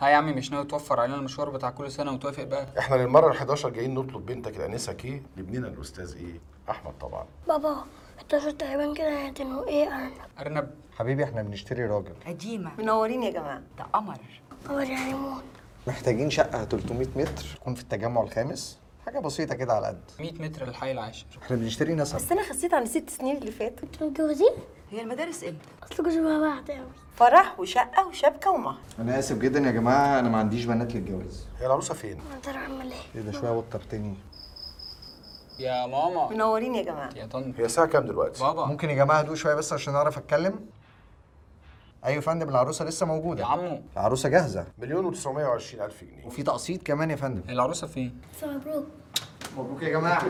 ها يا عمي مش ناوي توفر علينا المشوار بتاع كل سنه وتوافق بقى احنا للمره ال 11 جايين نطلب بنتك الانسه كي لابننا الاستاذ ايه احمد طبعا بابا 11 تقريبا كده هيدنوا ايه ارنب ارنب حبيبي احنا بنشتري راجل قديمة منورين يا جماعه ده قمر بابا ده هيموت محتاجين شقة 300 متر تكون في التجمع الخامس حاجة بسيطة كده على قد 100 متر للحي العاشر احنا بنشتري نسب بس انا خسيت عن الست سنين اللي فاتوا انتوا متجوزين؟ هي المدارس امتى؟ اصل كنتوا شبه بعض قوي فرح وشقه وشبكه ومهر انا اسف جدا يا جماعة انا ما عنديش بنات للجواز هي العروسه فين انت اعمل ايه؟ ايه ده شوية وترتني يا ماما منورين يا جماعه يا طنط هي الساعه كام دلوقتي بابا ممكن يا جماعة هدوء شوية بس عشان اعرف اتكلم ايوه يا فندم العروسة لسه موجودة يا عمو العروسة جاهزة مليون و920 الف جنيه وفي تقسيط كمان يا فندم العروسه فين بس مبروك مبروك يا جماعة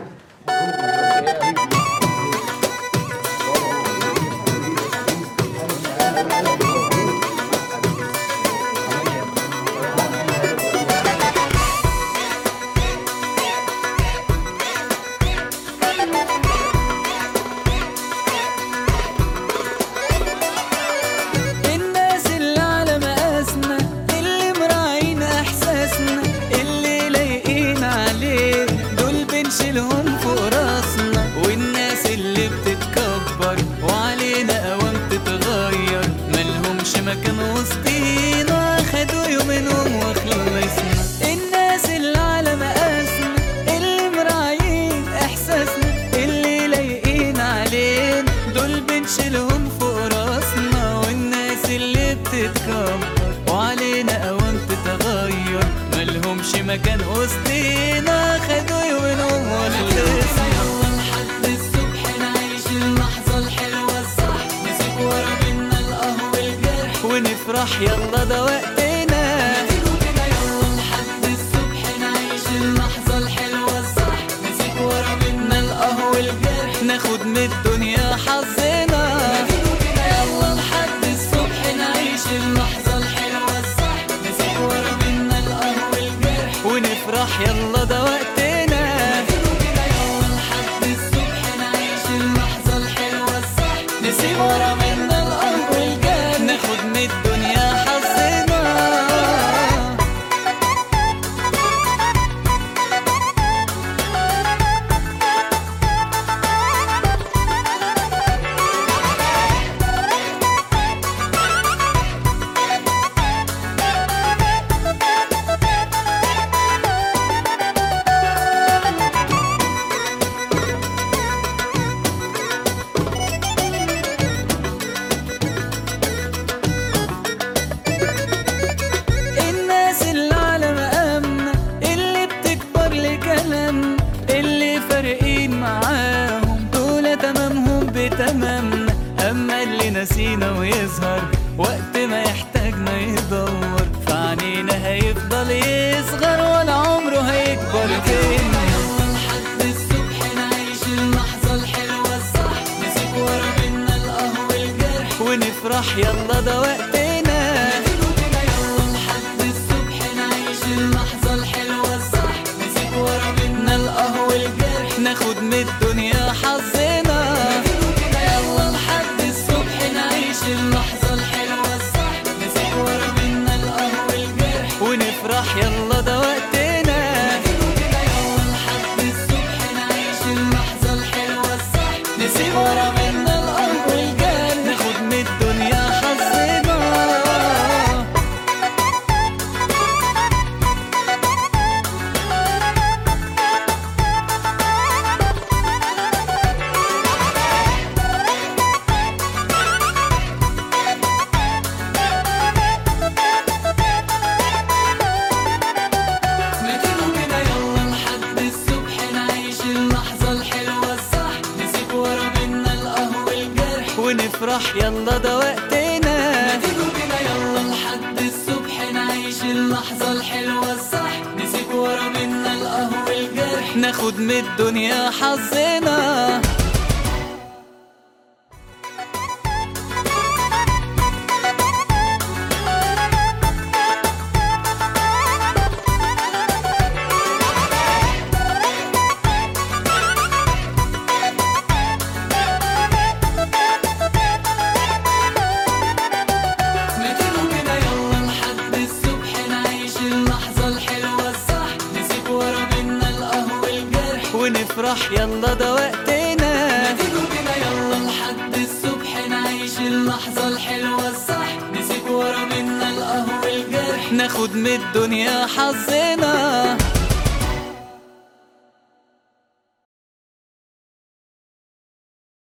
الناس اللي على مقاسنا اللي مراعين احساسنا اللي لايقين عليه دول بنشيلهم فوق راسنا والناس اللي بتتكبر وعلينا قوام تتغير ملهمش مكان وسطينا خدوا يومينهم وخلصنا الناس اللي على مقاسنا اللي مراعين احساسنا اللي لايقين علينا دول بنشيلهم فوق راسنا والناس اللي بتتكبر وعلينا قوام تتغير ملهمش مكان وسطينا خدوا يومينهم وخلصنا يلا لحد الصبح نعيش اللحظة الحلوة الصح نسيب ورا منا القهوة الجرح ونفرح يلا ده وقتنا كده يلا لحد الصبح نعيش اللحظة الحلوة الصح نسيب ورا منا القهوة الجرح ناخد من الدنيا حظنا كده يلا لحد الصبح نعيش اللحظة الحلوة الصح نسيب ورا منا القهوة الجرح ونفرح يلا ده وقتنا كده يلا لحد الصبح نعيش اللحظة الحلوة الصح نسيب ورا منا القهوة الجرح ناخد من الدنيا حظنا الناس اللي على مقامنا اللي بتكبر لكلامنا اللي فارقين معاهم دول تمامهم بتمامنا اما اللي نسينا ويظهر وقت ما يحتاجنا يدور فعنينا هيفضل يصغر ولا عمره هيكبر فينا لحد الصبح نعيش اللحظة الحلوة الصح نسيب ورا منا القهوة الجرح ونفرح يلا ده وقتنا كده يلا لحد الصبح نعيش اللحظة الحلوة الصح نسيب ورا منا القهوة الجرح ناخد من الدنيا حظنا كده يلا لحد الصبح نعيش اللحظة الحلوة الصح نسيب ورا منا القهوة الجرح ونفرح يلا ده وقتنا كده يلا لحد الصبح نعيش اللحظة الحلوة الصح نسيب ورا منا القهوة الجرح ناخد من الدنيا حظنا ما تيجوا كده يلا لحد الصبح نعيش اللحظة الحلوة الصح نسيب ورا منا القهوة الجرح ونفرح يلا ده وقتنا ما تيجوا كده يلا لحد الصبح نعيش اللحظة الحلوة الصح نسيب ورا منا القهوة الجرح ناخد من الدنيا حظنا ما تيجوا كده يلا لحد الصبح نعيش ونفرح يلا ده وقتنا ما تيجوا بينا يلا لحد الصبح نعيش اللحظة الحلوة الصح نسيب ورا منا القهوة الجرح ناخد من الدنيا حظنا